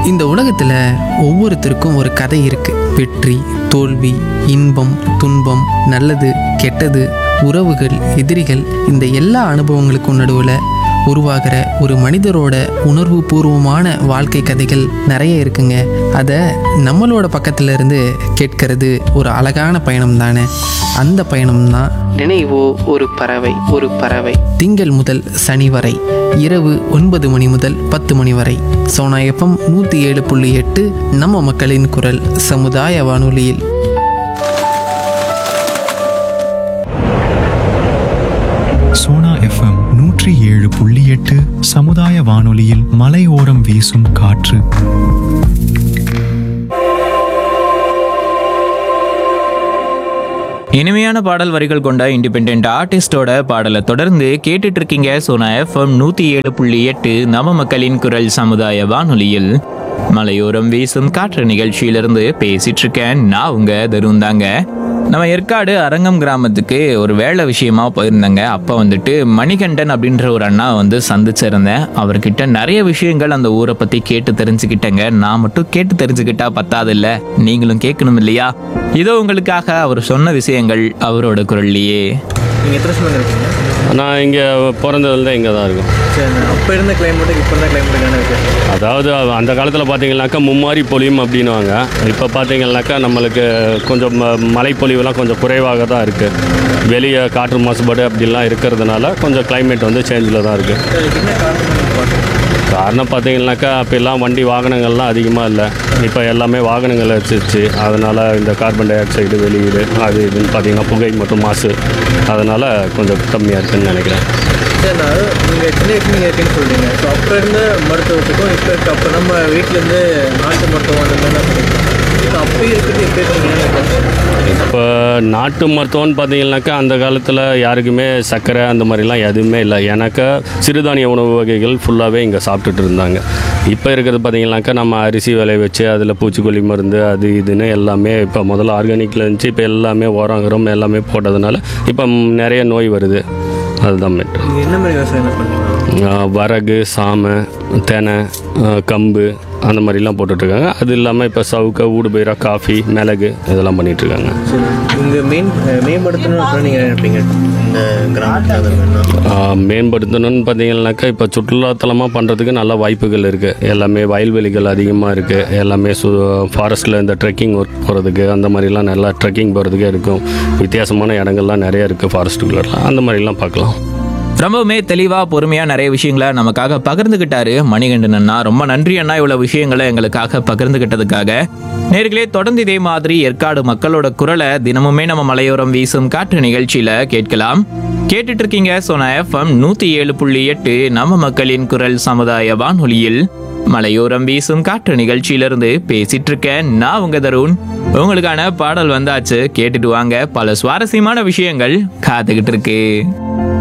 இந்த உலகத்துல ஒவ்வொருத்தருக்கும் ஒரு கதை இருக்கு வெற்றி தோல்வி இன்பம் துன்பம் நல்லது கெட்டது உறவுகள் எதிரிகள் இந்த எல்லா அனுபவங்களுக்கும் நடுவில் உருவாகிற ஒரு மனிதரோட உணர்வு பூர்வமான வாழ்க்கை கதைகள் நிறைய இருக்குங்க அதை நம்மளோட பக்கத்துல இருந்து கேட்கறது ஒரு அழகான பயணம் தானே அந்த பயணம் தான் நினைவோ ஒரு பறவை ஒரு பறவை திங்கள் முதல் சனி வரை இரவு ஒன்பது மணி முதல் பத்து மணி வரை சோனா எஃப்எம் நூற்றி ஏழு புள்ளி எட்டு நம்ம மக்களின் குரல் சமுதாய வானொலியில் சோனா எஃப்எம் நூற்றி ஏழு புள்ளி எட்டு சமுதாய வானொலியில் மலையோரம் வீசும் காற்று இனிமையான பாடல் வரிகள் கொண்ட இண்டிபெண்ட் ஆர்டிஸ்டோட பாடலை தொடர்ந்து கேட்டுட்டு இருக்கீங்க சோனா எஃப்எம் நூத்தி ஏழு புள்ளி எட்டு நம்ம மக்களின் குரல் சமுதாய வானொலியில் மலையோரம் வீசும் காற்று நிகழ்ச்சியிலிருந்து பேசிட்டு இருக்கேன் நான் உங்க தருண் தாங்க நம்ம ஏற்காடு அரங்கம் கிராமத்துக்கு ஒரு வேலை விஷயமா போயிருந்தேங்க அப்போ வந்துட்டு மணிகண்டன் அப்படின்ற ஒரு அண்ணா வந்து சந்திச்சிருந்தேன் அவர்கிட்ட நிறைய விஷயங்கள் அந்த ஊரை பத்தி கேட்டு தெரிஞ்சுக்கிட்டேங்க நான் மட்டும் கேட்டு தெரிஞ்சுக்கிட்டா பத்தாதில்ல நீங்களும் கேட்கணும் இல்லையா இதோ உங்களுக்காக அவர் சொன்ன விஷயங்கள் அவரோட குரல்லையே நீங்கள் எத்தனை வருஷமாக இருக்கீங்க நான் இங்கே பிறந்ததுலேருந்து இங்கே தான் இருக்கும் சரி அப்போ இருந்த கிளைமேட்டுக்கு இப்போ இருந்த கிளைமேட்டுக்கு என்ன வித்தியாசம் அதாவது அந்த காலத்தில் பார்த்தீங்கன்னாக்கா மும்மாரி பொழியும் அப்படின்னுவாங்க இப்போ பார்த்தீங்கன்னாக்கா நம்மளுக்கு கொஞ்சம் ம- மழைப்பொழிவுலாம் கொஞ்சம் குறைவாக தான் இருக்குது வெளியே காற்று மாசுபாடு அப்படிலாம் இருக்கிறதுனால கொஞ்சம் climate வந்து சேஞ்சில் தான் இருக்குது அதுக்கு என்ன காரணம் பார்க்குறேன் காரணம் பார்த்தீங்கன்னாக்கா அப்போல்லாம் வண்டி வாகனங்கள்லாம் அதிகமாக இல்லை இப்போ எல்லாமே வாகனங்கள் வச்சிருச்சு அதனால் இந்த கார்பன் டை ஆக்சைடு வெளியீடு அது இதுன்னு பார்த்தீங்கன்னா புகை மற்றும் மாசு அதனால் கொஞ்சம் கம்மியாக இருக்குன்னு நினைக்கிறேன் சரி நான் நீங்கள் சின்ன வயசு நீங்கள் இருக்கேன்னு சொல்கிறீங்க ஸோ அப்போ இருந்த மருத்துவத்துக்கும் இப்போ இருக்க அப்போ நம்ம வீட்டிலேருந்து நாட்டு மருத்துவம் அந்த மாதிரிலாம் பண்ணிக்கலாம் ஸோ அப்போ இருக்கிறது இப்போ இருக்கிறது இப்போ நாட்டு மருத்துவம்னு பார்த்தீங்கன்னாக்கா அந்த காலத்தில் யாருக்குமே சர்க்கரை அந்த மாதிரிலாம் எதுவுமே இல்லை எனக்கு சிறுதானிய உணவு வகைகள் ஃபுல்லாகவே இங்கே சாப்பிட்டுட்டு இருந்தாங்க இப்போ இருக்கிறது பார்த்தீங்கன்னாக்கா நம்ம அரிசி விளைய வச்சு அதில் பூச்சிக்கொல்லி மருந்து அது இதுன்னு எல்லாமே இப்போ முதல்ல ஆர்கானிக்கில் இருந்துச்சு இப்போ எல்லாமே உரம் உரம் எல்லாமே போட்டதுனால இப்போ நிறைய நோய் வருது அதுதான் மேட்ரு நீங்கள் என்ன மாதிரி விவசாயம் பண்ணுறீங்க ஆஹ் வரகு சாமை தெனை ஆஹ் கம்பு அந்த மாதிரிலாம் போட்டுட்ருக்காங்க அது இல்லாமல் இப்போ சவுக்க ஊடுபயிரா காஃபி மிளகு இதெல்லாம் பண்ணிகிட்ருக்காங்க சரி இங்கே மெயின் மேம்படுத்தணும்னு அப்புறம் நீங்கள் நினைப்பீங்க இந்த கிராமத்தில் அது மாதிரிலாம் ஆஹ் மேம்படுத்தணும்னு பார்த்தீங்கன்னாக்கா இப்போ சுற்றுலாத்தலமாக பண்ணுறதுக்கு நல்ல வாய்ப்புகள் இருக்குது எல்லாமே வயல்வெளிகள் அதிகமாக இருக்குது எல்லாமே சு ஃபாரஸ்ட்டில் இந்த ட்ரெக்கிங் ஒர்க் போகிறதுக்கு அந்த மாதிரிலாம் நல்லா ட்ரெக்கிங் போகிறதுக்கே இருக்கும் வித்தியாசமான இடங்கள்லாம் நிறைய இருக்குது ஃபாரஸ்ட்டுக்குள்ளலாம் அந்த மாதிரிலாம் பார்க்கலாம் ரொம்பவுமே தெளிவா பொறுமையா நிறைய விஷயங்களை நமக்காக பகிர்ந்துகிட்டாரு மணிகண்டன் அண்ணா ரொம்ப நன்றி அண்ணா இவ்வளவு விஷயங்களை எங்களுக்காக பகிர்ந்துகிட்டதுக்காக நேர்களே தொடர்ந்து இதே மாதிரி ஏற்காடு மக்களோட குரலை தினமுமே நம்ம மலையோரம் வீசும் காற்று நிகழ்ச்சியில கேட்கலாம் கேட்டுட்டு இருக்கீங்க சோனா எஃப்எம் நூத்தி ஏழு புள்ளி எட்டு நம்ம மக்களின் குரல் சமுதாய வானொலியில் மலையோரம் வீசும் காற்று நிகழ்ச்சியிலிருந்து பேசிட்டு இருக்கேன் நான் உங்க தருண் உங்களுக்கான பாடல் வந்தாச்சு கேட்டுட்டு வாங்க பல சுவாரஸ்யமான விஷயங்கள் காத்துக்கிட்டு இருக்கு